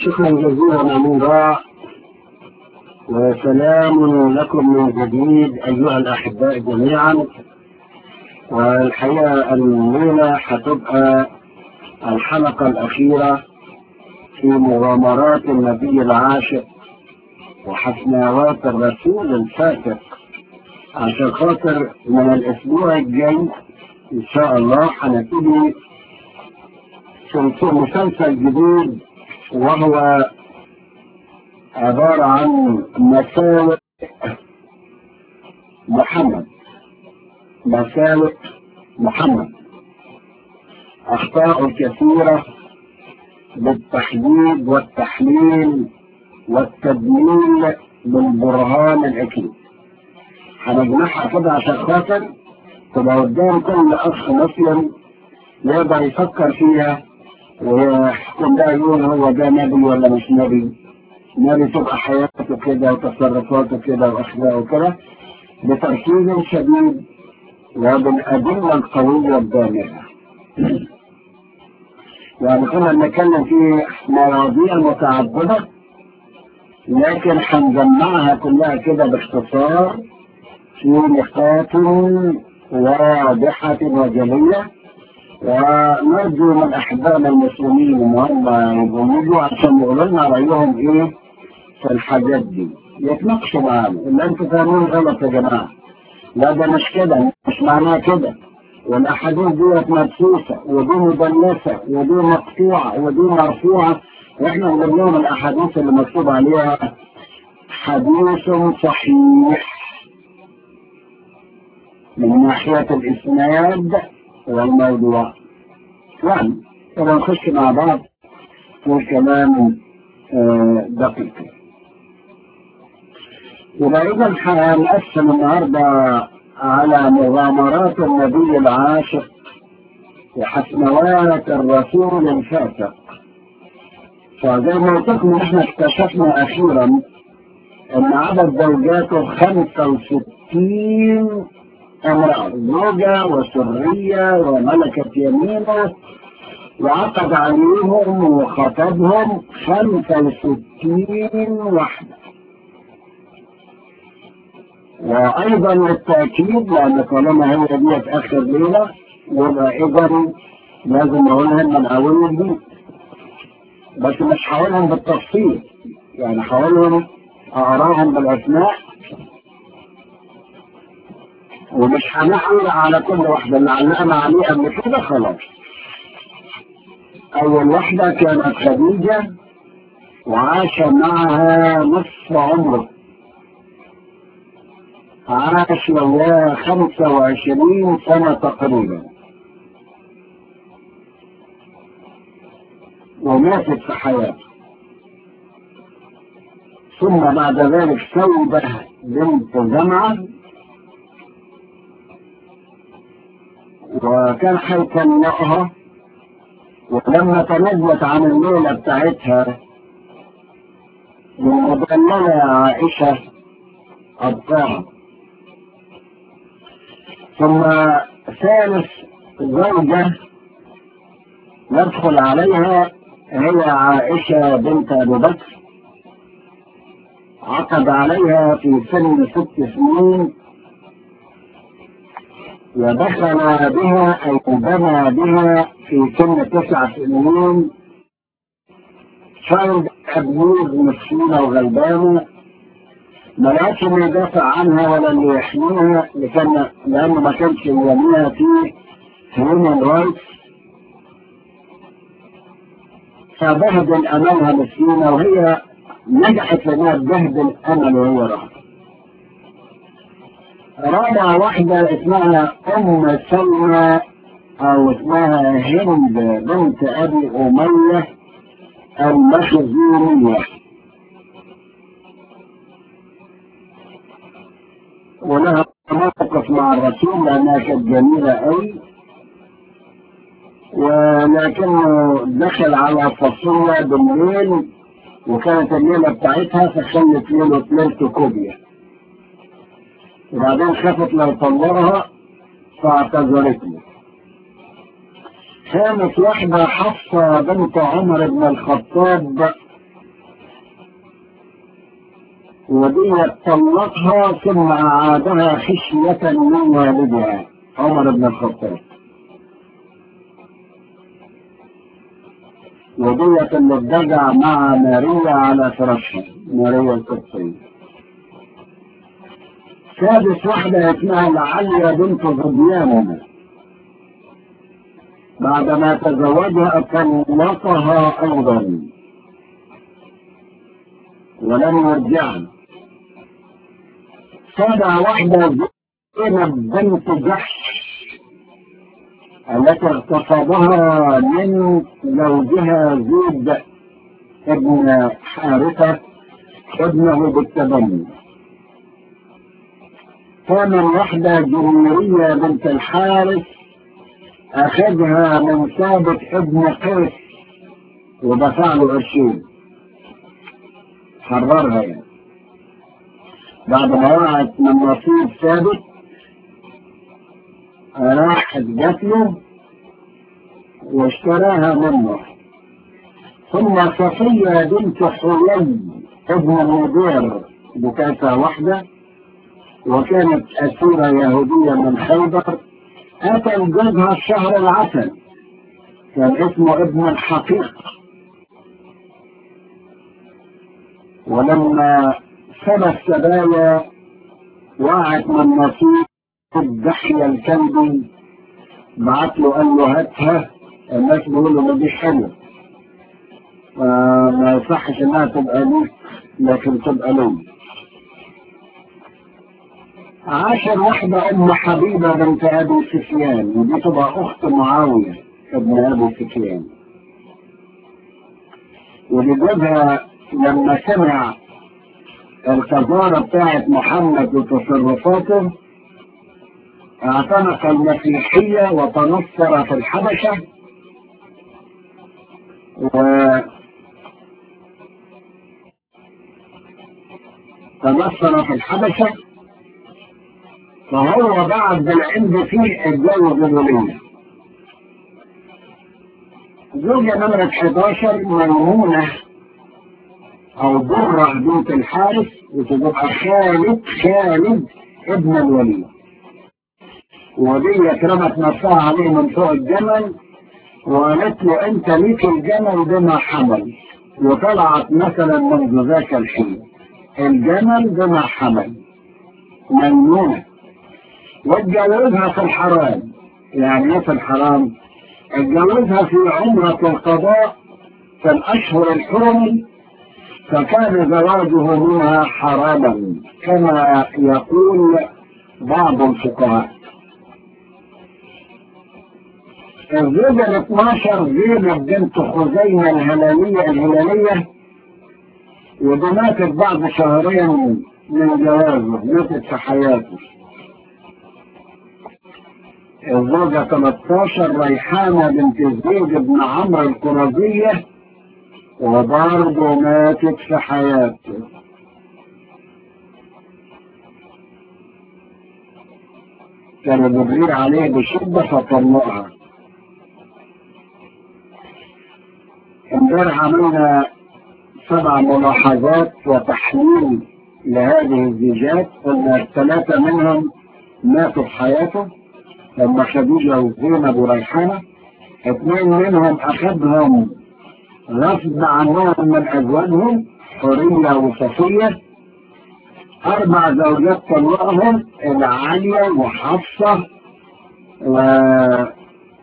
شكرا جزيلا أميرا وسلام لكم من جديد أيها الأحباء جميعا والحقيقة الليلة هتبقى الحلقة الأخيرة في مغامرات النبي العاشق وحسناوات الرسول الفاتق عشان خاطر من الأسبوع الجاي إن شاء الله هنبتدي في مسلسل جديد وهو عبارة عن مساوئ محمد مساوئ محمد أخطاء كثيرة بالتحديد والتحليل والتدليل بالبرهان الأكيد هنجمعها كده عشان خاطر تبقى قدام كل أخ مسلم يقدر يفكر فيها ويحكم بقى يقول هو ده نبي ولا مش نبي نبي تبقى حياته كده وتصرفاته كده وأخلاقه كده بتركيز شديد وبالأدلة القوية الدامغة يعني كنا بنتكلم في مواضيع متعددة لكن هنجمعها كلها كده باختصار في نقاط واضحة وجلية ونرجو من أحبابنا المسلمين إن هم يجوا عشان يقولوا لنا رأيهم إيه في الحاجات دي يتناقشوا معانا اللي أنتوا فاهمين غلط يا جماعة لا ده مش كده مش معناه كده والأحاديث ديت مبسوسة ودي مدلسة ودي مقطوعة ودي مرفوعة واحنا نقول لهم الأحاديث اللي مكتوب عليها حديث صحيح من ناحية الإسناد والموضوع يعني طبعا نخش مع بعض في كلام دقيق يبقى إذا هنقسم النهارده على مغامرات النبي العاشق وحسنوات الرسول الفاتق فزي ما قلت لكم احنا اكتشفنا اخيرا ان عدد زوجاته 65 امرأة زوجة وسرية وملكة يمينه وعقد عليهم وخطبهم 65 وحدة وايضا للتاكيد لان طالما هي ديت اخر ليله يبقى اذا لازم اقولها من اول البيت بس مش هقولهم بالتفصيل يعني هقولهم اقراهم بالاسماء ومش هنحول على كل واحده اللي علقنا عليه قبل كده خلاص اول واحده كانت خديجه وعاش معها نصف عمره عاش وياه خمسة وعشرين سنة تقريبا وماتت في حياته ثم بعد ذلك سودة بنت جمعة وكان هيطلقها ولما تنزلت عن الليلة بتاعتها المدللة عائشة أبطاها ثم ثالث زوجة يدخل عليها هي عائشة بنت أبي بكر عقد عليها في سن ست سنين ودخل بها أو بنى بها في سن تسع سنين فرد أبيض مسكينة وغلبانة ما لقاش اللي يدافع عنها ولا اللي يحميها لكن لانه ما كانش يوميها في هيومن رايتس فبهدل املها مسكينه وهي نجحت لانها تبهدل امل وهي راحت. رابع واحدة اسمها أم سلمى أو اسمها هند بنت أبي أمية المخزومية ولها موقف مع الرسول لأنها كانت جميلة أوي ولكنه دخل على فصيلة بالليل وكانت الليلة بتاعتها فخلت له ليلة كوبيا وبعدين خافت لو طلقها فاعتذرت له كانت واحدة حفصة بنت عمر بن الخطاب ودي طلقها ثم أعادها خشية من والدها عمر بن الخطاب ودية اللي اتضجع مع ماريا على فراشها ماريا القبطية سادس واحدة اسمها العالية بنت غبيان بعدما تزوجها طلقها أيضا ولم يرجعها سابع واحدة زينب بنت جحش التي اغتصبها من زوجها زيد ابن حارثة ابنه بالتبني ثامن واحدة جمهورية بنت الحارث أخذها من ثابت ابن قيس ودفع له قرشين حررها يعني بعد ما وقعت من نصيب ثابت راحت جات له واشتراها منه ثم صفية بنت حوي ابن مدير بكاسة واحدة وكانت أسيرة يهودية من خيبر أتى جوزها الشهر العسل كان اسمه ابن الحقيق ولما سبى السبايا وقعت من نصيب الدحية الكلبي بعت له قال له هاتها الناس بيقولوا ما دي حلوه ما يصحش انها تبقى ليك لكن تبقى لي عاشر واحدة أم حبيبة بنت أبي سفيان ودي تبقى أخت معاوية ابن أبي سفيان ودي جوزها لما سمع القذارة بتاعت محمد وتصرفاته اعتنق المسيحية وتنصر في الحبشة و تنصر في الحبشة فهو بعد بالعند فيه اتجوز الولية زوجة نمرة 11 ميمونة أو درة بنت الحارث وتبقى خالد خالد ابن الولي ودي رمت نفسها عليه من فوق الجمل وقالت له انت ليك الجمل بما حمل وطلعت مثلا منذ ذاك الحين الجمل بما حمل ممنوع واتجوزها في الحرام يعني ايه في الحرام اتجوزها في عمرة القضاء في الاشهر الحرم فكان زواجه منها حراما كما يقول بعض الفقهاء الزوجة ال 12 زينب بنت خزيمة الهلالية الهلالية ودي ماتت بعد شهرين من جوازه ماتت في حياته الزوجة 13 ريحانة بنت زيد بن عمرو القرظية وبرضه ماتت في حياته كان بيغير عليه بشدة فطلقها امبارح عملنا سبع ملاحظات وتحليل لهذه الزيجات قلنا الثلاثة منهم ماتوا في حياته لما خديجة وزينب وريحانة اثنين منهم أخذهم غصب عنهم من أزواجهم حورية وصفية أربع زوجات طلقهم العالية وحفصة وسودة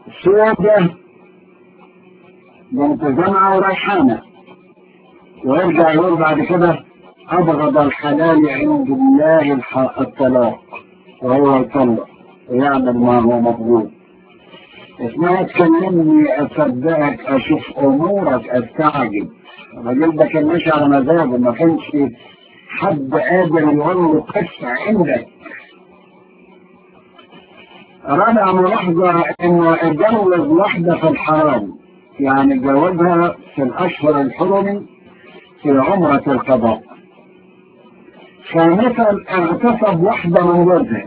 بنت جمعة وريحانة ويرجع يقول بعد كده أبغض الحلال عند الله الطلاق وهو يطلق ويعمل ما هو مطلوب اسمها تكلمني أصدقك أشوف أمورك أستعجب الراجل ده كان ماشي على مزاجه ما كانش حد قادر يقول له قصة عندك رابع ملاحظة إنه اتجوز واحدة في الحرام يعني جوزها في الأشهر الحرم في عمرة القضاء خامسا اغتصب واحدة من جوزها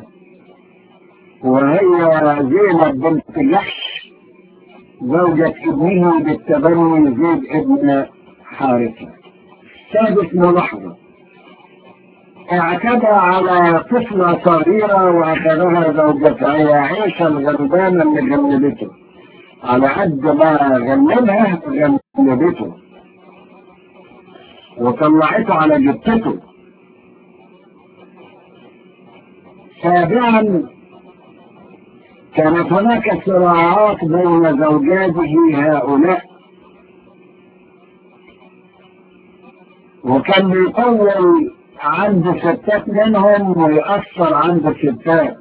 وهي زينب بنت جحش زوجة ابنه بالتبني زيد ابن حارثة سادس ملاحظة اعتدى على طفلة صغيرة واخذها زوجتها هي عيشة الغلبانة اللي غلبته على قد ما غلبها غلبته وطلعته على جبتته سابعا كانت هناك صراعات بين زوجاته هؤلاء وكان بيطول عند ستات منهم ويأثر عند ستات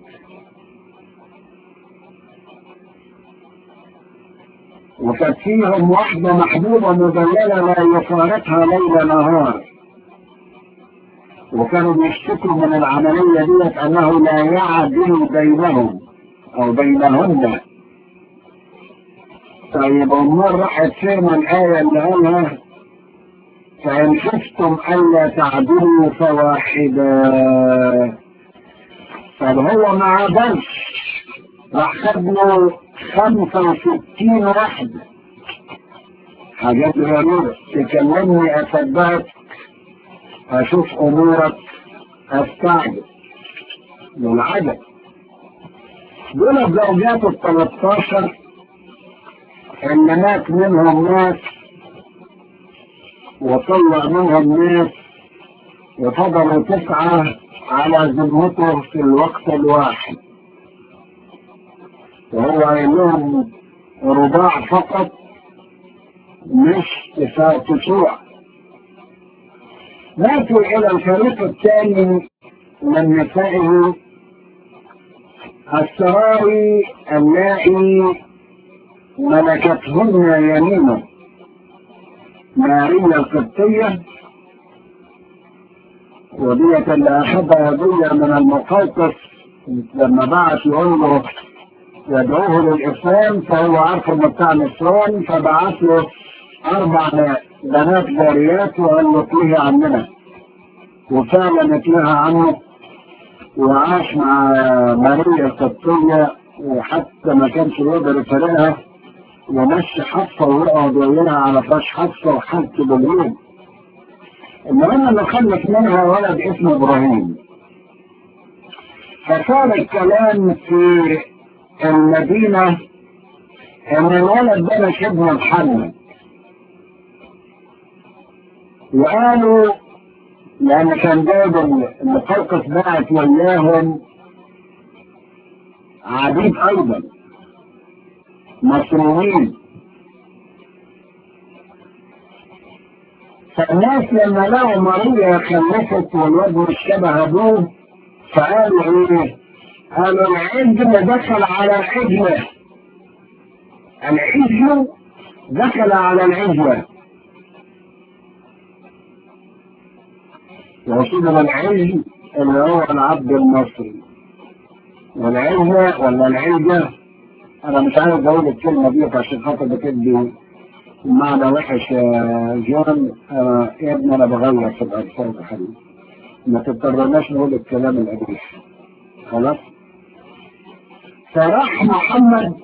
وكانت فيهم واحدة محبوبة مدللة لا يفارقها ليل نهار وكانوا بيشتكوا من العملية ديت أنه لا يعدل بينهم أو بينهن طيب أمال راحت فين الآية اللي قالها فإن خفتم ألا تعدلوا فواحدا طب هو ما عدلش راح خد له 65 واحدة حاجات غريبة تكلمني أصدقك أشوف أمورك أستعجب والعجب دول الزوجات ال 13 اللي مات منهم ناس وطلع منهم ناس وفضلوا تسعة على ذمته في الوقت الواحد وهو قايل لهم رضاع فقط مش تسوع ماتوا إلى الفريق الثاني من نسائه السراري اللائي ملكتهن يمينه ماريا القبطية ودية اللي أخذها هدية من المقوقس لما بعت يقول له يدعوه للإسلام فهو عارف إنه بتاع نصران فبعت له أربع بنات جاريات وقال له اتلهي عننا وفعلا اتلهى عنه وعاش مع ماريا القبطية وحتى ما كانش يقدر يفرقها ومشي حفصة ويقعد يقولها على فراش حفصة وحالته باليوم المهم انه خلف منها ولد اسمه ابراهيم فصار الكلام في المدينة ان الولد ده مش ابن محمد وقالوا لان كان جايب المقوقس بعت وياهم عبيد ايضا مصرومين فالناس لما لقوا ماريا خلفت والواد مش شبه ابوه فقالوا ايه؟ قالوا العجل دخل على العجلة العجل دخل على العجلة وصول العجل اللي هو العبد المصري والعجلة ولا العجة انا مش عارف اقول الكلمة دي عشان خاطر بتدي معنى وحش يا جون آه يا ابني انا بغير في الالفاظ يا حبيبي ما تضطرناش نقول الكلام القبيح خلاص فراح محمد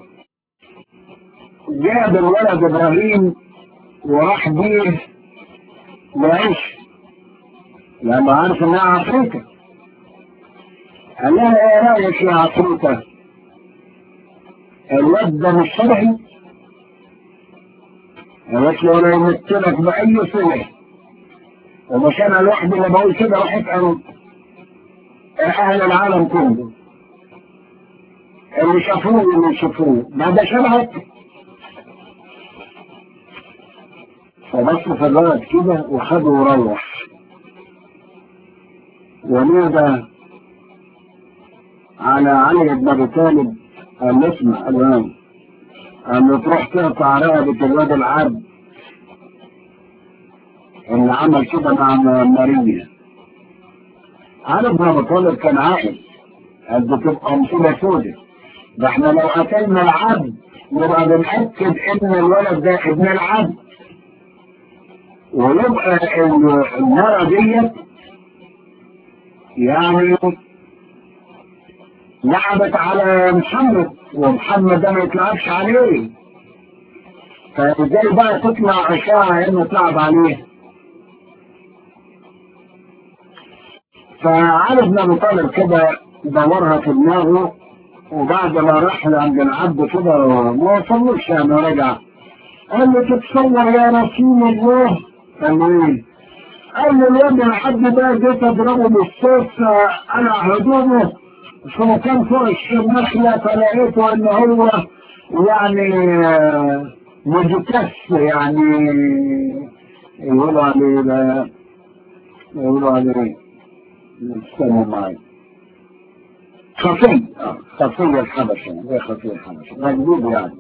جاب الولد ابراهيم وراح بيه لعيش لانه عارف انها عفريته قال لها ايه رايك يا عفريته الواد ده مش شرعي قالت له انا يمثلك باي صله ومش انا لوحدي اللي بقول كده راح اسال اهل العالم كله اللي شافوه واللي شافوه ما ده شبهك فبص في الولد كده وخده وروح ونادى على علي بن ابي طالب قال له اسمع الان قال له تروح تقطع رقبة الواد العبد اللي عمل كده مع ماريا علي بن ابي طالب كان عاقل قال ده تبقى مصيبة سودة ده احنا لو قتلنا العبد نبقى بنأكد ان الولد ده ابن العبد ويبقى المرة ديت يعني لعبت على محمد ومحمد ده ما يتلعبش عليه فازاي بقى تطلع اشاعة انه تلعب عليه فعلي بن ابي طالب كده دورها في دماغه وبعد ما راح عند العبد كده ما وصلوش يعني رجع قال له تتصور يا رسول الله قال له ايه؟ قال له الواد العبد ده جيت اضربه بالصوت على هدومه فهو كان فوق النخلة فلقيته ان هو يعني مجتث يعني يقولوا عليه لا يقولوا عليه استنوا معي خفي خفي الحبشة زي خفي الحبشة مجدود يعني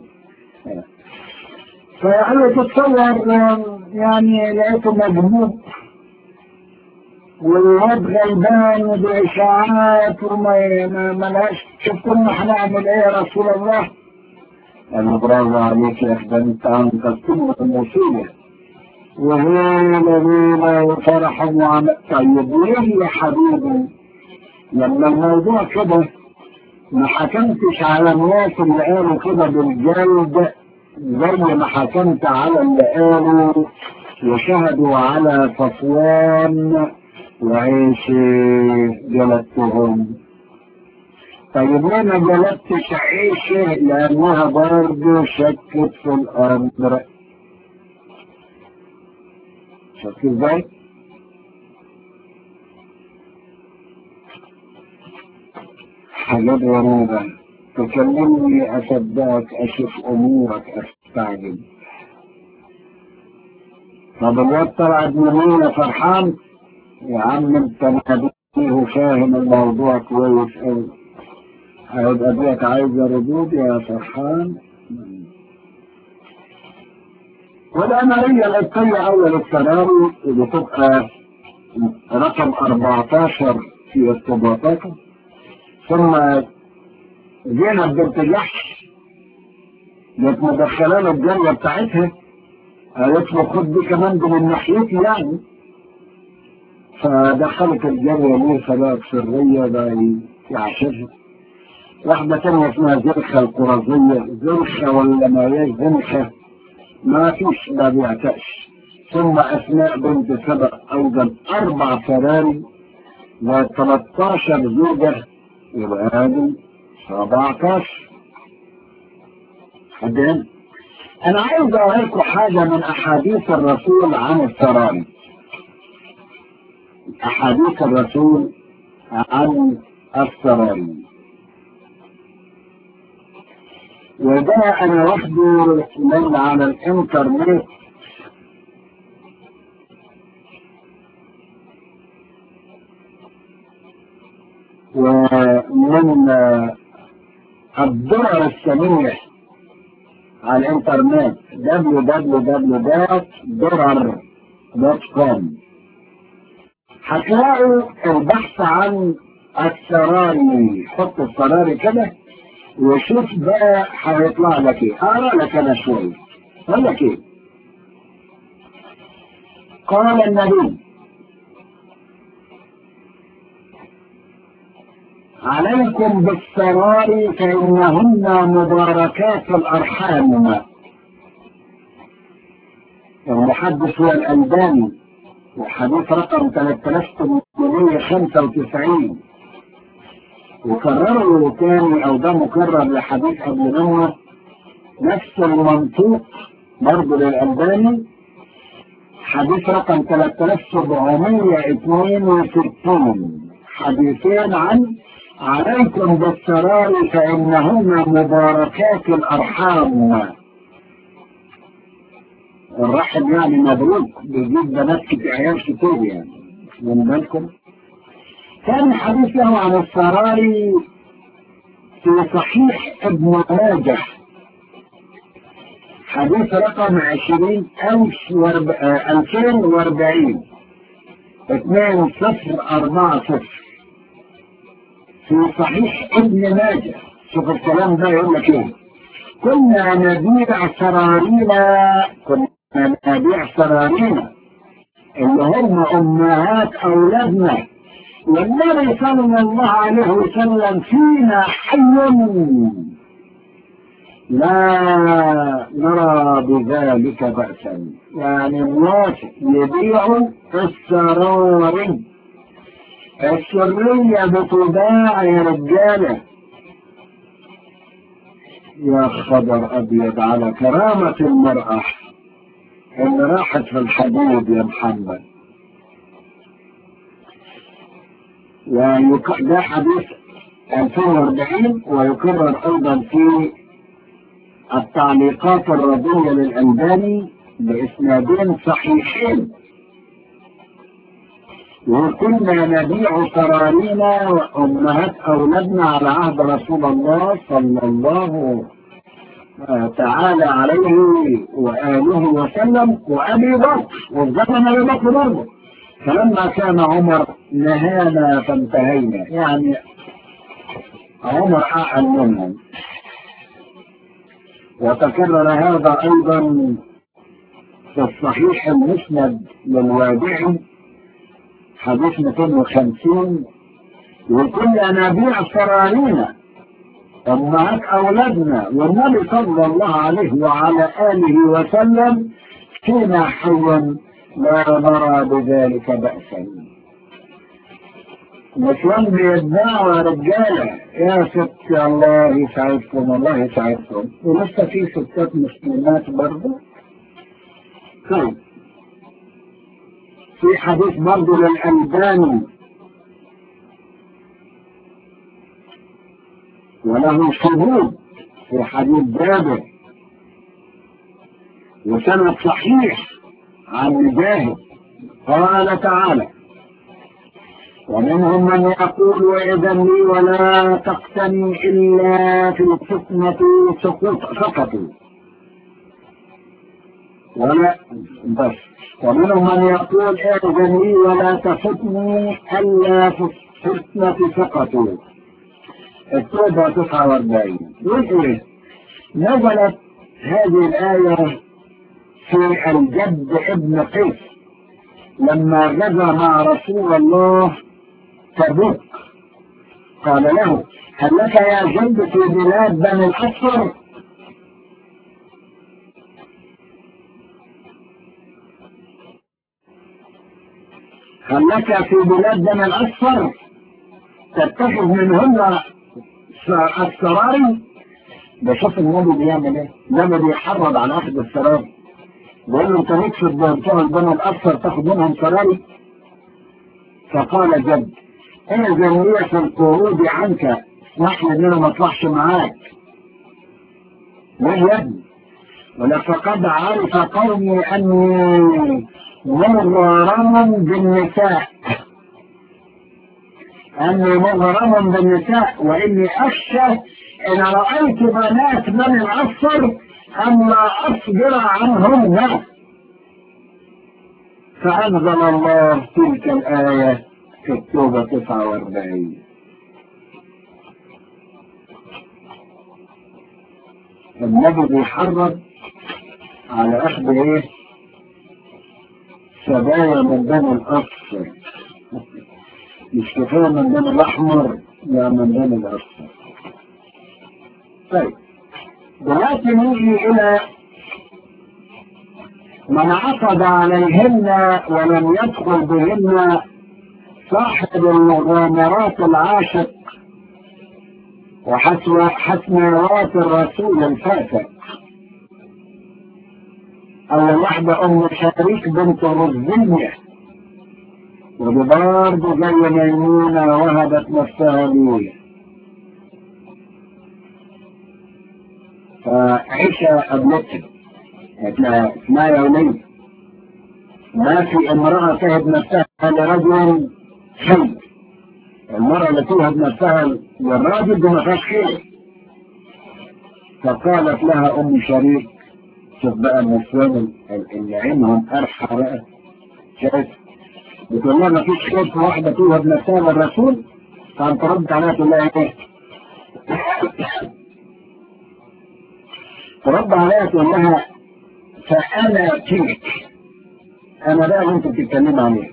فأنا تتصور يعني لقيته مجنون والواد غلبان وبإشاعات وما ما لهاش شوف كنا هنعمل ايه يا رسول الله؟ قال له برافو عليك يا اخي ده انت انقذتني المصيبة وهنا ليلة وفرح وعمل طيب ليه يا حبيبي لما الموضوع كده ما حكمتش على الناس اللي قالوا كده بالجلد زي ما حكمت على اللي قالوا وشهدوا على صفوان وعيش جلدتهم طيب ليه ما جلدتش عيشه لانها برضه شكت في الامر شفت ازاي؟ حاجات غريبة تكلمني أصدقك أشوف أمورك أستعجب طب الواد طلعت منين يا فرحان؟ يا عم انت نبيه فاهم الموضوع كويس قوي هيبقى ديك عايزة ردود يا فرحان والأمرية القبطية أول السنوي بتبقى رقم 14 في ارتباطاتها ثم زينب بنت جحش كانت مدخله له الجارية بتاعتها قالت له خد دي كمان دي من ناحيتي يعني فدخلت الجارية ليه سبب سرية بقى يعشرها واحدة تانية اسمها زرخة القرظية زرخة ولا ما هياش زنخة ما فيش ما بيعتقش ثم أسماء بنت سبق أوجد أربع فراري و 13 زوجة يبقى هذه 17 حدين أنا عايز أوريكم حاجة من أحاديث الرسول عن السراري أحاديث الرسول عن السراري وده أنا واخده من على الإنترنت ومن الدرر السميح على الانترنت www.درر.com هتلاقوا البحث عن السراري حط السراري كده وشوف بقى هيطلع لك ايه اقرا لك انا شويه اقول لك ايه قال النبي عليكم بالسرار فإنهن مباركات الأرحام المحدث هو الألباني وحديث رقم 3895 وكرره تاني أو ده مكرر لحديث قبل منه نفس المنطوق برضه للألباني حديث رقم 3762 حديثين عن عليكم بالسرار فإنهن مباركات الأرحام الرحم يعني مبروك بيجيب بنات كتير عيال كتير يعني من بالكم كان حديث له عن السراري في صحيح ابن ماجه حديث رقم عشرين ألف ألفين واربعين اثنين صفر أربعة صفر في صحيح ابن ماجه شوف الكلام ده يقول لك ايه كنا نبيع سرارينا كنا نبيع سرارينا اللي هم امهات اولادنا والنبي صلى الله عليه وسلم فينا حي لا نرى بذلك بأسا يعني الناس يبيعوا السراري السرية بتباع يا رجالة يا خبر أبيض على كرامة المرأة اللي راحت في الحدود يا محمد ويك... ده حديث 2040 ويكرر أيضا في التعليقات الرضية للألباني بإسنادين صحيحين وكنا نبيع سرارينا وأمهات أولادنا على عهد رسول الله صلى الله تعالى عليه وآله وسلم وأبي بكر والزمن أبي بكر برضه فلما كان عمر نهانا فانتهينا يعني عمر أعلى منهم وتكرر هذا أيضا في الصحيح المسند للوادعي حديث 250 وكنا نبيع سرارينا أمهات أولادنا والنبي صلى الله عليه وعلى آله وسلم فينا حيا لا نرى بذلك بأسا نسوان بيتباعوا يا رجالة يا ست الله يسعدكم الله يسعدكم ولسه في ستات مسلمات برضه طيب في حديث برضه للألباني وله شهود في حديث جابر وسند صحيح عن مجاهد قال تعالى ومنهم من يقول وإذا لي ولا تقتني إلا في الفتنة سقوط سقطوا ولا بس ومنهم من يقول إذن لي ولا تفتني ألا في الفتنة سقطوا التوبة 49 يقول إيه؟ نزلت هذه الآية في الجد ابن قيس لما غزا مع رسول الله تبوك قال له هل لك يا جد في بلاد بني الأصفر هل لك في بلاد بني الأصفر تتخذ منهن السراري بشوف النبي بيعمل ايه النبي بيحرض على اخذ السراري بيقول له انت نكسب بتوع البني الاصفر تاخد منهم سراري فقال جد انا جميع القرود عنك اسمح لي ان انا ما اطلعش معاك ليه يا ابني ولقد عرف قومي اني مغرم بالنساء أني مغرم بالنساء وإني أخشى إن رأيت بنات من الأصفر أن لا أصبر عنهن فأنزل الله تلك الآية في التوبة 49 النبي بيحرض على أخذ إيه؟ سبايا من بني الأصفر مش كفاية من دم الأحمر لا من دم الأصفر طيب دلوقتي نيجي إلى من عقد عليهن ولم يدخل بهن صاحب المغامرات العاشق وحسنوات الرسول الفاتح أول واحدة أم شريك بنت رزية ودي برضه زي ميمونة وهبت نفسها ليه فعيشة قبلتها قالت لها اسمها يا وليد ما في امرأة تهب نفسها لرجل حي المرأة اللي توهب نفسها للراجل دي ما فيهاش خير فقالت لها ام شريك شوف بقى النسوان اللي عينهم ارحى بقى شايف بتقول لها ما فيش خير في واحدة توهب نفسها للرسول فقام ترد عليها تقول لها ايه ترد عليها تقول لها فأنا تلك أنا بقى اللي أنت بتتكلم عليه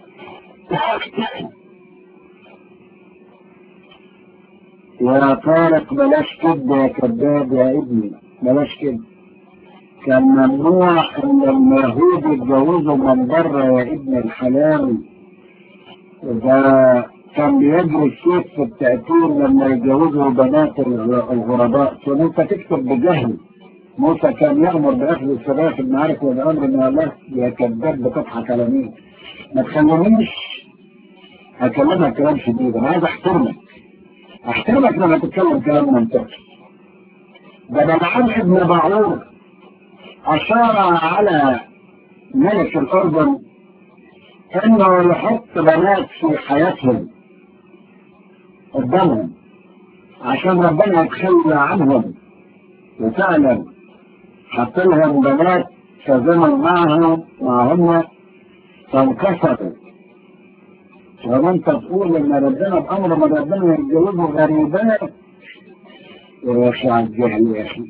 يا طارق بلاش كده يا كذاب يا ابني بلاش كده كان ممنوع ان اليهود يتجوزوا من بره يا ابن الحلال إذا كان بيجري السيف في التأثير لما يجوزوا بنات الغرباء كان أنت تكتب بجهل موسى كان يأمر بأخذ السبايا في المعارك والأمر من الله يا كذاب بتضحك على مين ما تخلينيش أكلمك كلام شديد أنا عايز أحترمك أحترمك لما تتكلم كلام منطقي ده بلعام ابن باعور أشار على ملك الأردن إنه يحط بنات في حياتهم قدامهم عشان ربنا يتخلى عنهم وفعلا حط لهم بنات فزمن معهم معهم فانكسروا ولما انت تقول ان ربنا بامر ما ربنا يتجوزوا غريبات يا اخي على الجهل يا اخي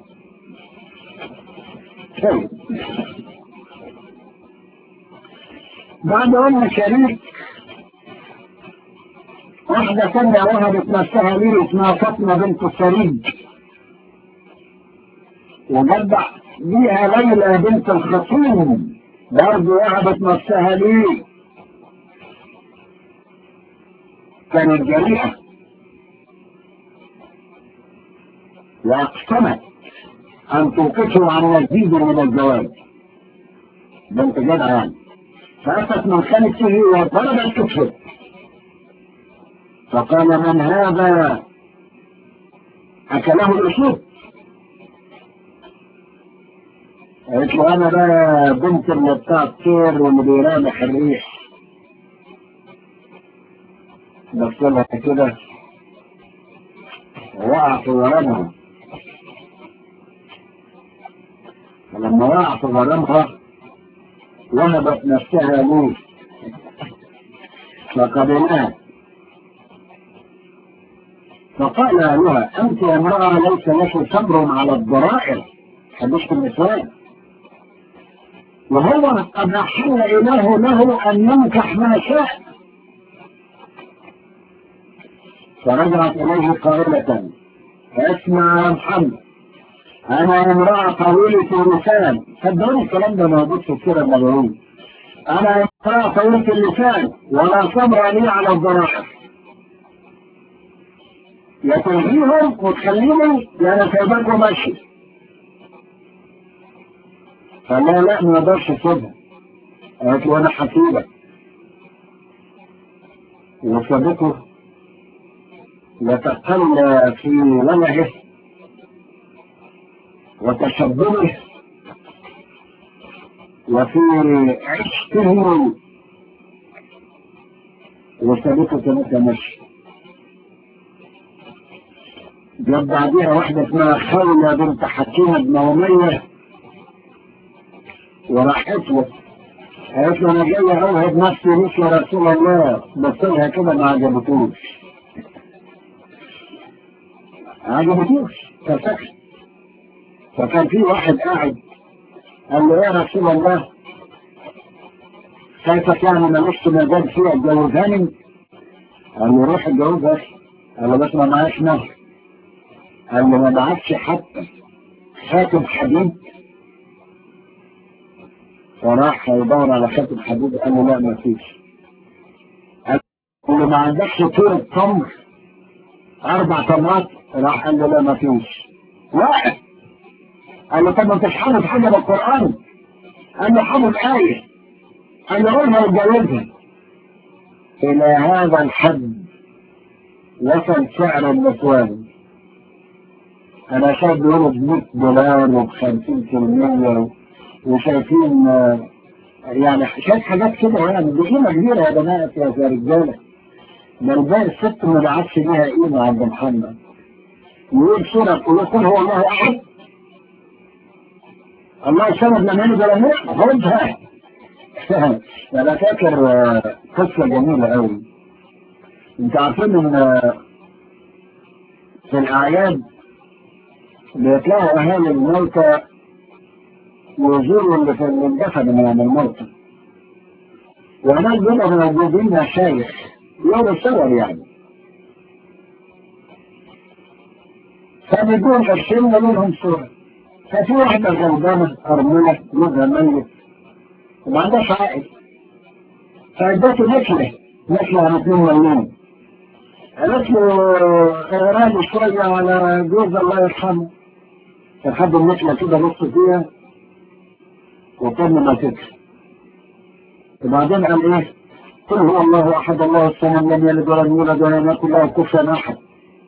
طيب بعد أم شريك واحدة ثانية وهبت نفسها لي اسمها فاطمة بنت السريج وجدع بيها ليلى بنت الخصوم برضه وهبت نفسها لي كانت جريئة واقسمت أن توقفه عن مزيد من الزواج بنت جدع يعني فأتت من خلفه وضربت كتفه فقال من هذا أكله الأسود قالت له أنا بقى بنت اللي بتاع الطير واللي بيرامح الريح بص لها كده وقع في ورمها فلما وقع في ورمها وهبت نفسها لي فقبلناها فقال لها أنت يا امرأة ليس لك صبر على الضرائر حديث النسوان وهو قد أحل إله له أن ينكح ما شاء فرجعت إليه قائلة اسمع يا محمد أنا امرأة طويلة اللسان صدقوني الكلام ده موجود في السيرة النبوية أنا امرأة طويلة اللسان ولا صبر لي على الضرائر يا تلغيهم وتخليني يا أنا سايبك وماشي فلا لا ما اقدرش اسيبها قالت له انا هسيبك وسابته يتقلى في وجهه وتشبهه وفي عشقه وسابته كما مشي جاب بعديها واحدة اسمها خولة بنت حكيم بن أمية وراحت له قالت له انا جاي اوهب نفسي ليك يا رسول الله بس لها كده ما عجبتوش ما عجبتوش فسكت فكان في واحد قاعد قال له يا رسول الله كيفك يعني مالكش مزاج فيها اتجوزاني قال له روح اتجوزها قال له بس ما معاش مهر قال له ما معكش حتى خاتم حديد فراح يدور على خاتم حديد قال له لا ما فيش قال له ما عندكش طول تمر اربع تمرات راح قال له لا ما فيش واحد قال له طب ما انتش حافظ حاجه بالقران قال له حافظ ايه قال له قولها واتجوزها الى هذا الحد وصل سعر النسوان انا شايف بيقولوا ب 100 دولار وب 50% وشايفين يعني شايف حاجات كده يعني بقيمة كبيرة يا بنات يا رجالة بل باقي الست ما بعتش ليها قيمة عند محمد يقول سورة ويقول هو الله أحد الله سبب لما ينزل الموت خدها أنا فاكر قصة جميلة أوي أنت عارفين إن في الأعياد بيطلعوا أهالي الموتى ويزوروا اللي في الدفن من الموتى وهناك بيبقى موجودين مشايخ يوم الصور يعني فبيكون قرشين منهم صورة ففي واحدة غلبانة أرملة جوزها ميت وما عندهاش عائل فادته نكلة نحن عن 2 مليون قالت له اقرا لي شويه على جوز الله يرحمه لحد النقله كده بص فيها وكان ما تكفي وبعدين قال ايه قل هو الله احد الله الصمد لم يلد ولم يولد ولم يكن له كفوا احد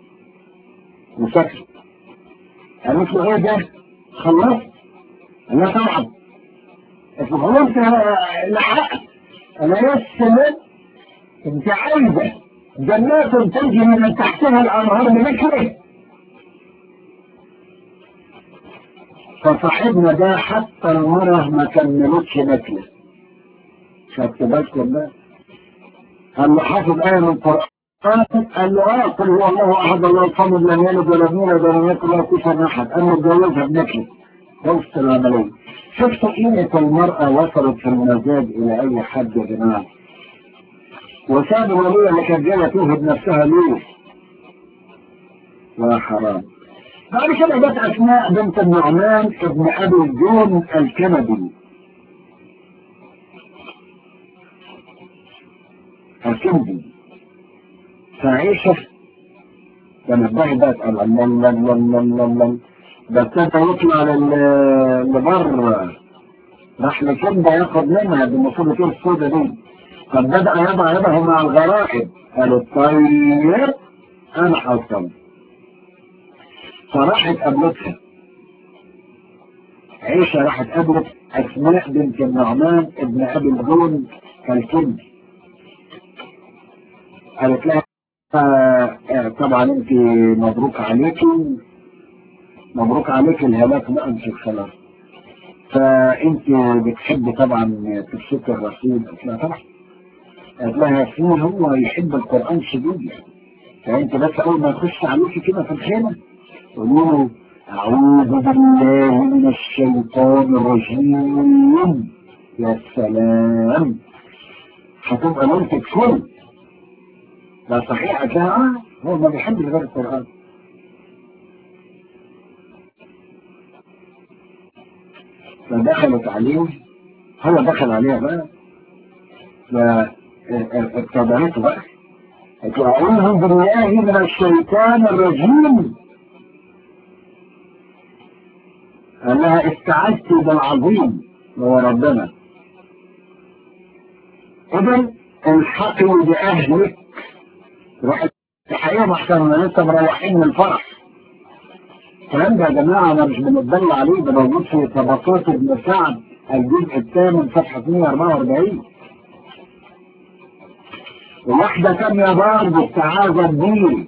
وسكت قالت له ايه ده خلصت انا طبعا قلت له خلاص لحقت انا لسه انت عايزه جنات تجري من تحتها الانهار بمثله فصاحبنا ده حتى المرة ما كملتش مثله خدت بالكم بقى قال له حافظ آية من القرآن قال له اه قل هو الله احد الله الصمد لم يلد ولم يولد ولم يكن له كفوا احد انا اتجوزها بنفسي وسط العملية شفت قيمة المرأة وصلت في المزاج إلى أي حد يا جماعة وساب الولية اللي كانت جاية توهب نفسها ليه؟ يا حرام بعد كده جت أسماء بنت النعمان ابن أبي الجون الكندي الكندي فعيشة تنبهي بقى تقول الله الله الله الله الله الله ده ابتدى يطلع لبره راح لكندا ياخد منها بالمفروض تكون السودة دي قد بدأ يضع يده مع الغرائب قالوا طيب أنا حصل فراحت قابلتها عيشة راحت قابلت أسماء بنت النعمان ابن أبي الجون الكندي قالت لها آه طبعا انت مبروك عليكي مبروك عليك الهلاك بقى مش خلاص فانت بتحب طبعا تفسير الرسول قلت لها طبعا قالت لها ياسمين هو يحب القران شديد يعني فانت بس اول ما تخش عليك كده في الخيمه قولوا له اعوذ بالله من الشيطان الرجيم يا سلام هتبقى ليلتك فل لا صحيح اه هو ما بيحبش غير القران فدخلت عليه هو دخل عليها بقى فاتبعته بقى أعوذ بالله من الشيطان الرجيم قال لها استعذت بالعظيم هو ربنا إذن الحقي بأهلك رحت الحقيقة احسن لسه مروحين من الفرح الكلام ده يا جماعة أنا مش بنتدل عليه ده موجود في طبقات ابن سعد الجزء الثامن صفحة 144 وواحدة تانية برضه استعاذت بيه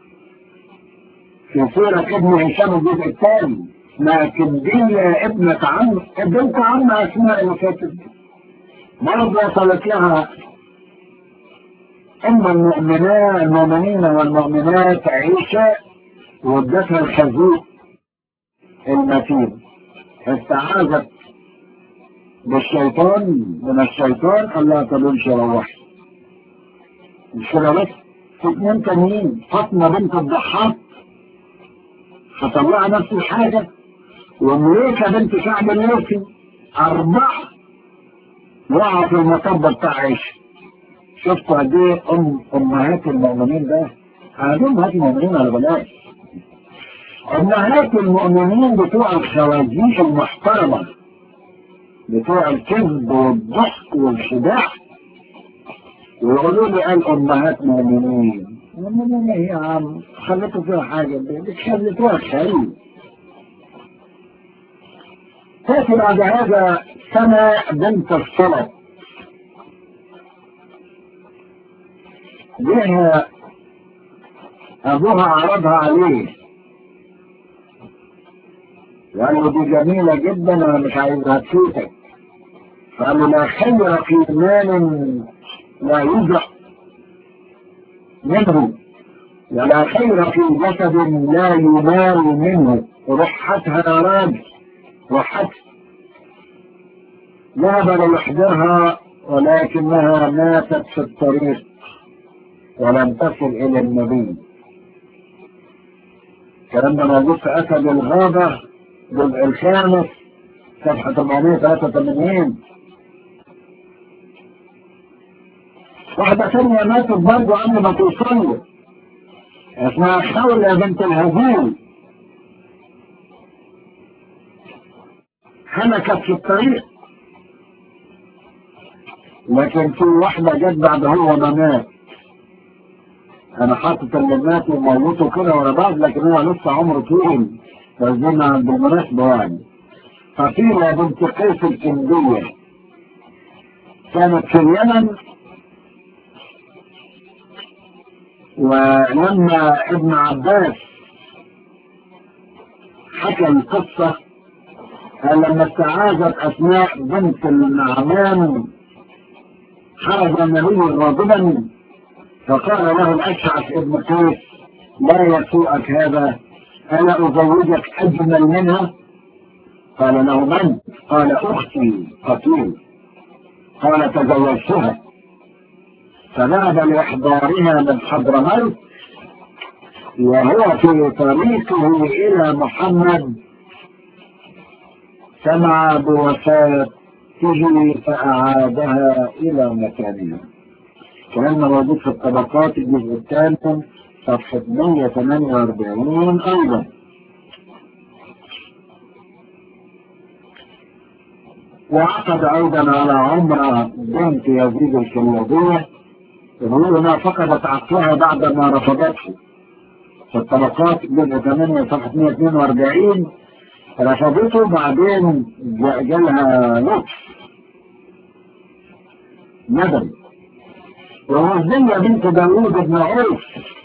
في سورة ابن هشام الجزء الثاني اسمها كبدية ابنة عم بنت عم أسماء اللي فاتت برضه وصلت لها أما المؤمنات المؤمنين والمؤمنات عيشة وادتها الخازوق المتين استعاذت بالشيطان من الشيطان قال لها طب امشي روحي مش كده بس في اتنين تانيين فاطمه بنت الضحاك هطلع نفس الحاجه ومليكه بنت كعب اللوسي اربعه وقعوا في المطب بتاع عيشه شفتوا قد ايه ام امهات المؤمنين ده هذول امهات المؤمنين على بلاش امهات المؤمنين بتوع الخواجيش المحترمه بتوع الكذب والضحك والخداع ويقولوا لي قال امهات مؤمنين مؤمنين ايه يا عم خليتوا فيها حاجه بتخليتوها خير تاتي بعد هذا سنه بنت الصلاه جه ابوها عرضها عليه وقال له دي جميله جدا انا مش عايزها تفوتك فقال له لا خير في مال لا يوجع منه ولا خير في جسد لا يمال منه رحتها يا راجل رحتها ذهب ليحضرها ولكنها ماتت في الطريق ولم تصل الى النبي الكلام ده موجود في اسد الغابه الجزء الخامس صفحه 483 واحدة ثانية ماتت برضه قبل ما توصل له اسمها خولة بنت الهزيل هلكت في الطريق لكن في واحدة جت بعد هو ما مات انا حاطط اللي مات وموته كده ورا بعض لكن هو لسه عمره طويل فزينا بالمناسبة يعني فقيلة بنت قيس الكندية كانت في اليمن ولما ابن عباس حكى القصة قال لما استعاذت أسماء بنت النعمان خرج النبي غاضبا فقال له الأشعث ابن قيس لا يسوءك هذا ألا أزوجك أجمل منها قال له من قال أختي قتيل قال تزوجتها فذهب لإحضارها من حضرموت وهو في طريقه إلى محمد سمع بوفاته فأعادها إلى مكانها كان موجود في الطبقات الجزء الثالث صفحة 148 أيضا وعقد أيضا على عمرة بنت يزيد الكلابية يقول انها فقدت عقلها بعد ما رفضته في الطبقات جزء 8 صفحة 142 رفضته بعدين جالها لطف ندم ووزنية بنت داوود بن عوف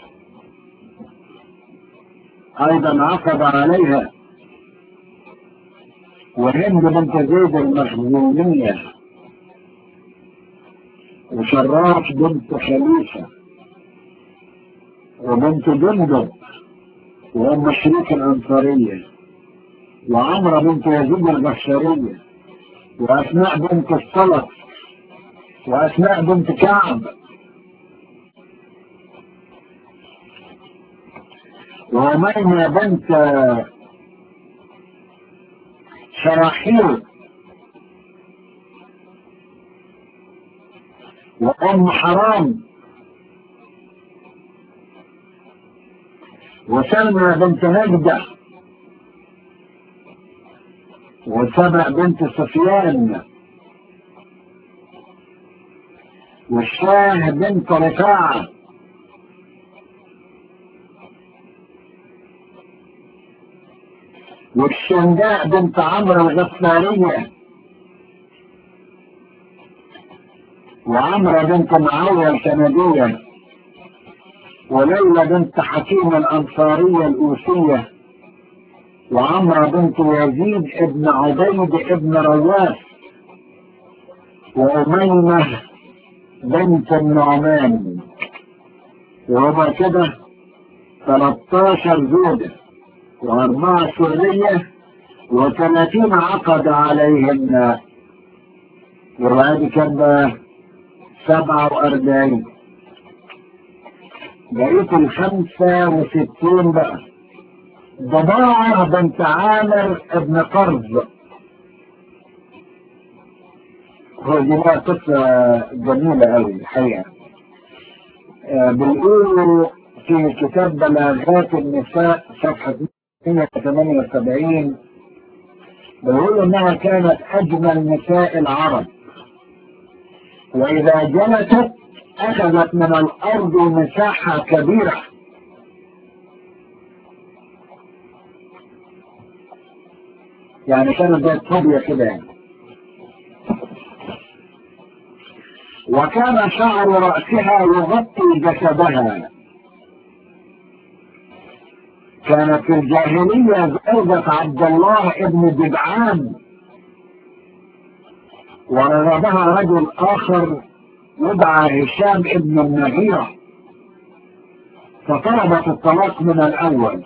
ايضا عقد عليها وهند بنت زيد المخزومية وشراف بنت خليفة وبنت جندب وأم شريك الأنصارية وعمرة بنت يزيد البشرية وأسماء بنت السلط وأسماء بنت كعب وأمينة بنت شراحيل وأم حرام وسلمى بنت نجدة وسبع بنت سفيان والشاه بنت رفاعة والشنداء بنت عمرو الغفارية وعمرة بنت معاوية الكندية وليلى بنت حكيم الأنصارية الأوسية وعمرة بنت يزيد ابن عبيد ابن رواس وأميمة بنت النعمان وهما كده 13 زوجة وأربعة سرية وثلاثين عقد عليهن وبعد كده سبعة وأربعين بقيت الخمسة وستين بقى ضباعة بنت عامر ابن قرض هو دي بقى قصة جميلة أوي الحقيقة آه بنقول في كتاب بلاغات النساء صفحة 178 بيقول انها كانت اجمل نساء العرب واذا جلست اخذت من الارض مساحة كبيرة يعني كانت زي الطبية كده يعني وكان شعر رأسها يغطي جسدها كانت في الجاهلية زوجة عبد الله ابن جدعان ورغبها رجل آخر يدعى هشام ابن النغيرة فطلبت الطلاق من الأول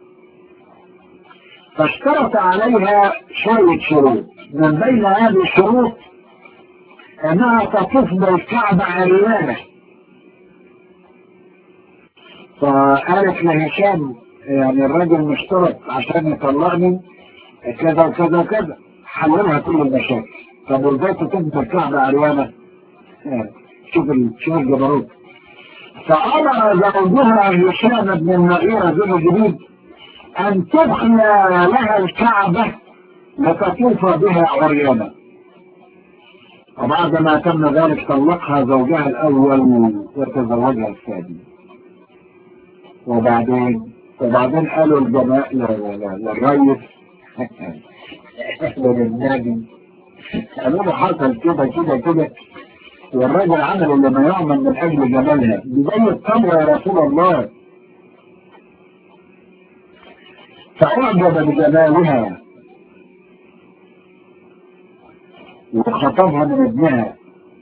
فاشترط عليها شوية شروط من بين هذه الشروط انها تطوف بالكعبة عريانة فقالت لهشام يعني الراجل مشترط عشان يطلقني كذا وكذا وكذا حللها كل المشاكل طب وازاي تطوف بالكعبة عريانة شوف ال- شوف الجبروت فأمر زوجها هشام بن المغيرة زوج الجديد أن تبنى لها الكعبة لتطوف بها عريانا وبعد ما تم ذلك طلقها زوجها الأول وتزوجها الثاني وبعدين وبعدين قالوا الجماعة للريس للنبي قالوا له حصل كده كده كده والراجل عمل اللي ما يعمل من أجل جمالها دي زي التمر يا رسول الله فأعجب بجمالها وخطبها من ابنها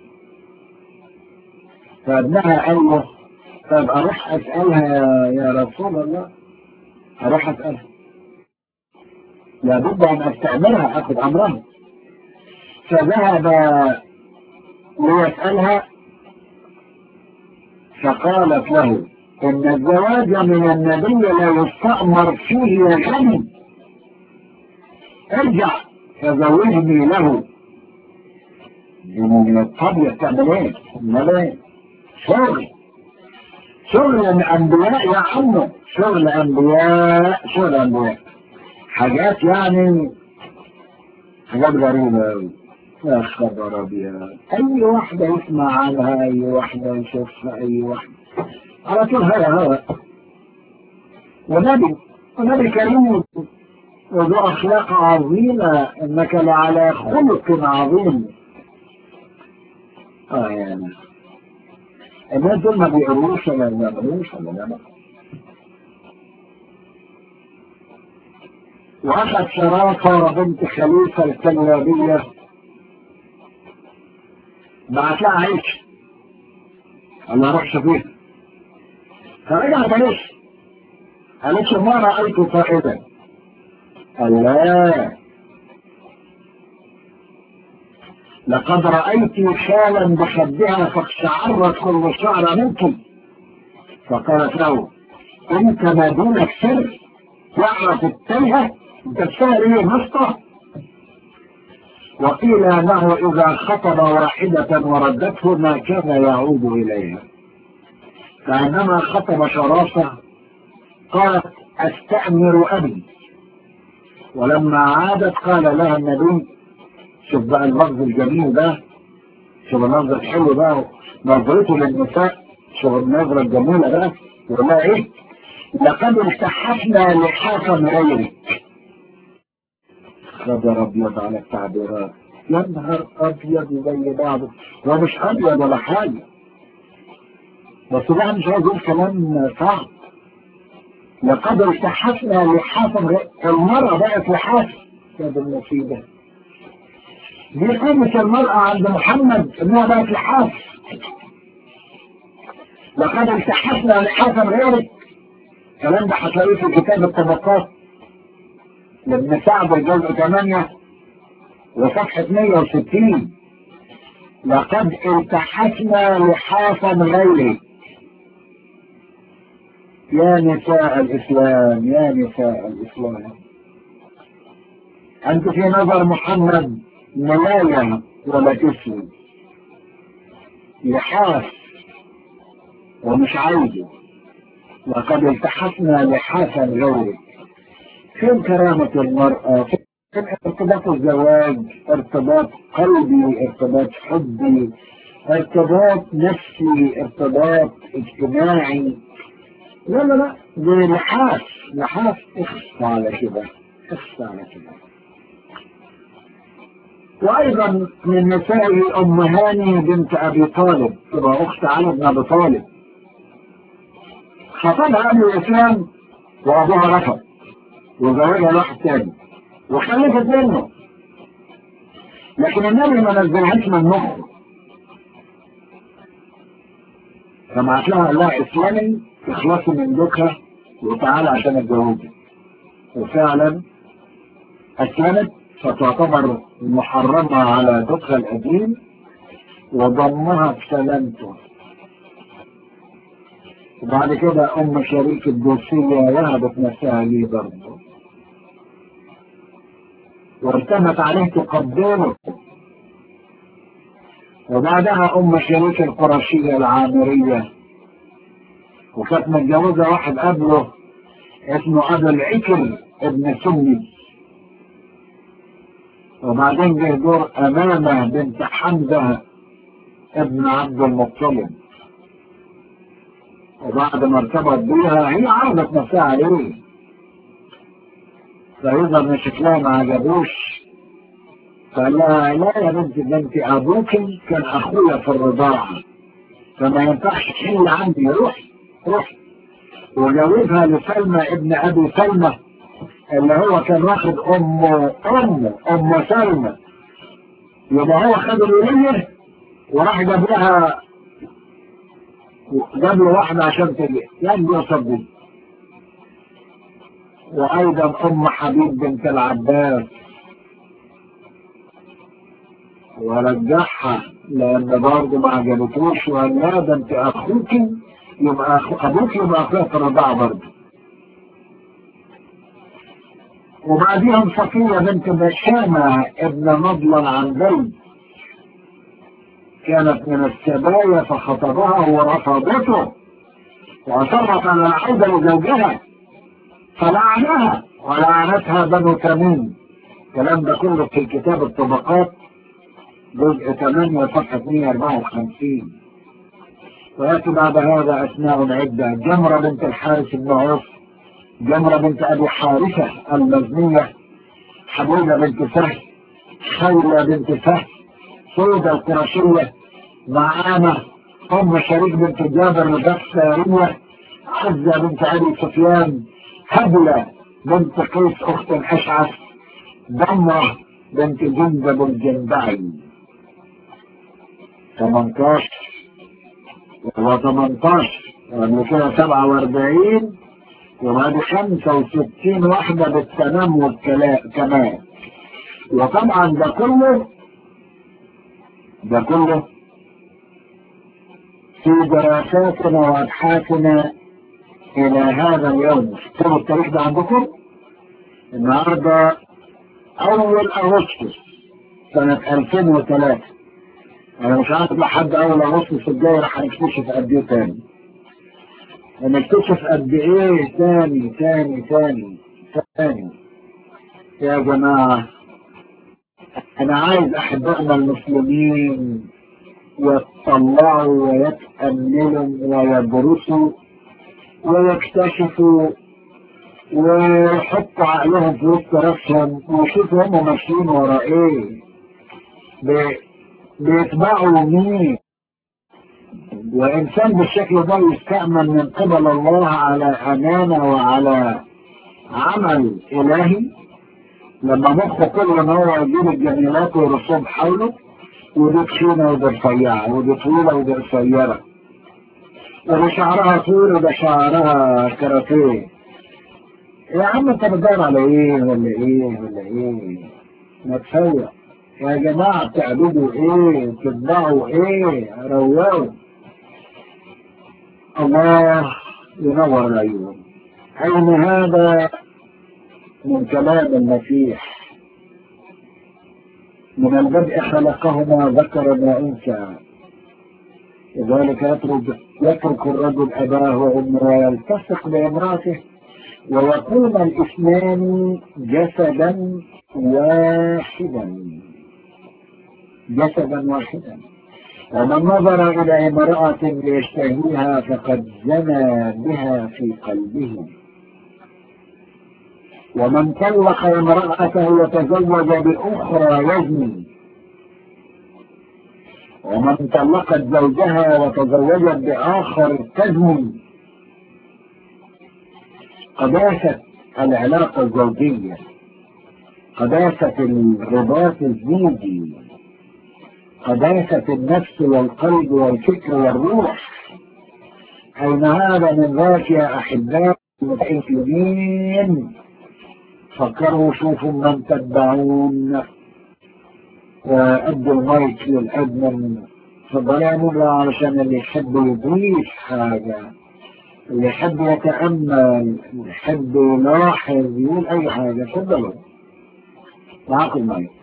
فابنها قال له طب اروح اسالها يا رسول الله اروح اسالها لابد ان استامرها اخذ امرها فذهب ليسالها فقالت له ان الزواج من النبي لا يستامر فيه غني ارجع فزوجني له من الطبيعة تعمل ايه؟ امال ايه؟ شغل شغل الانبياء يا عمو شغل انبياء شغل انبياء حاجات يعني حاجات غريبة أوي يا خبر أبيض أي واحدة يسمع عنها أي واحدة يشوفها أي واحدة على طول هوا هوا ونبي ونبي كريم وذو أخلاق عظيمة إنك لعلى خلق عظيم اه يعني الناس دول ما بيقروش ولا ما بيقروش ولا لا واخذ شرافة بنت خليفة الكلابية بعت لها عيش قال لها روح شوفيها فرجعت ليش قالت له ما رأيت فائدة قال لا لقد رأيت خالا بخدها فاقشعرت كل شعر منكم فقالت له انت ما دونك سر يعرف التلهة انت بسهل ايه مسطة وقيل انه اذا خطب واحدة وردته ما كان يعود اليها فعندما خطب شرافة قالت استأمر ابي ولما عادت قال لها النبي شوف بقى اللفظ الجميل ده شوف اللفظ الحلو ده نظرته للنساء شوف النظرة الجميلة ده يقول لها ايه لقد التحفنا لحافا غيرك خبر ابيض على التعبيرات يا نهار ابيض زي بعضه ومش ابيض ولا حاجه بس ده مش عايز يقول كلام صعب لقد التحفنا لحافا غيرك المرأة بقت لحاف يا ابن المصيبة دي قيمة المرأة عند محمد انها بقت لحاف لقد التحفنا لحافا غيرك الكلام ده هتلاقيه في كتاب الطبقات لابن سعد الجزء 8 وصفحة 160 لقد التحفنا لحافا غيرك يا نساء الإسلام يا نساء الإسلام أنت في نظر محمد ملايا ولا تسوي لحاف ومش عايزه لقد التحفنا لحافا غيرك فين كرامة المرأة فين ارتباط الزواج ارتباط قلبي ارتباط حبي ارتباط نفسي ارتباط اجتماعي لا لا لا دي لحاف لحاف اخص على كده اخص على كده وايضا من نساء ام هاني بنت ابي طالب تبقى اخت علي بن ابي طالب خطبها ابو الاسلام وابوها رفض وزوجها واحد تاني وخلفت منه لكن النبي ما نزلهاش من مخه فبعت لها قال لها اسلمي اخلصي من دوكها وتعالى عشان اتجوزك وفعلا اسلمت فتعتبر محرمة على دوكها القديم وضمها بسلامته وبعد كده ام شريك الدوسية وهبت نفسها لي برضه وارتمت عليه تقبله وبعدها أم شريك القرشية العامرية وكانت متجوزة واحد قبله اسمه أبو العكر ابن سني وبعدين جه دور أمامة بنت حمزة ابن عبد المطلب وبعد ما ارتبط بيها هي عرضت نفسها عليه فإذا من شكلها ما عجبوش فقال لها لا يا بنتي ده انت ابوك كان اخويا في الرضاعة فما ينفعش تحل عندي روحي روحي وجوزها لسلمى ابن ابي سلمى اللي هو كان واخد امه امه ام سلمى يبقى هو خد الولية وراح جاب لها جاب له واحدة عشان تجي يعني يصدق وايضا ام حبيب بنت العباس ورجعها لان برضه ما عجبتوش وقال لا ده انت اخوك يبقى أخو ابوك يبقى اخويا في الرضاعه برضه وبعديهم صفية بنت بشامة ابن نضلا عن زيد كانت من السبايا فخطبها ورفضته وأصرت على العودة لزوجها فلعنها ولعنتها بنو تميم الكلام ده كله في كتاب الطبقات جزء 8 صفحة 154 ويأتي بعد هذا أسماء عدة جمرة بنت الحارث بن عوف جمرة بنت أبي حارثة المزنية حبيبة بنت فهد خيلة بنت فهد سودة القرشية معانا أم شريك بنت جابر الغفارية عزة بنت أبي سفيان هبلة بنت قيس أخت أشعث دمرة بنت جندب الجندعي 18 هو 18 قبل كده 47 وبعد 65 واحدة بالتمام والكمال وطبعا ده كله ده كله في دراساتنا وابحاثنا الى هذا اليوم اكتبوا التاريخ ده عندكم النهارده اول اغسطس سنة 2003 انا مش عارف لحد اول اغسطس الجاي راح نكتشف قد ايه تاني هنكتشف قد ايه تاني تاني تاني تاني يا جماعة انا عايز احبائنا المسلمين يتطلعوا ويتأملوا ويدرسوا ويكتشفوا ويحطوا عقلهم في وسط راسهم ويشوفوا هم ماشيين ورا ايه بيتبعوا مين وإنسان بالشكل ده يستأمن من قبل الله على أمانة وعلى عمل إلهي لما مخه كل ما هو يجيب الجميلات والرسوم حوله ودي تخينة ودي رفيعة ودي طويلة ودي قصيرة ودي شعرها طويل وده شعرها كراتيه يا عم انت بتدور على ايه ولا ايه ولا ايه ما تفوق يا جماعة تعبدوا ايه تتبعوا ايه روقوا الله ينور العيون أين هذا من كلام المسيح من البدء خلقهما ذكرا وانثى لذلك يترك يترك الرجل اباه وامه ويلتصق بامراته ويكون الاثنان جسدا واحدا جسدا واحدا ومن نظر إلى امرأة ليشتهيها فقد زنى بها في قلبه ومن طلق امرأته وتزوج بأخرى يزني ومن طلقت زوجها وتزوجت بآخر تزني قداسة العلاقة الزوجية قداسة الرباط الزوجي قداسة النفس والقلب والفكر والروح أين هذا من ذاك يا أحباء المسلمين فكروا شوفوا من تتبعون وأدوا المايك للأدمن فضل يعملوا علشان اللي يحب يضيف حاجة اللي يحب يتأمل اللي يحب يلاحظ يقول أي حاجة تفضلوا معاكم المايك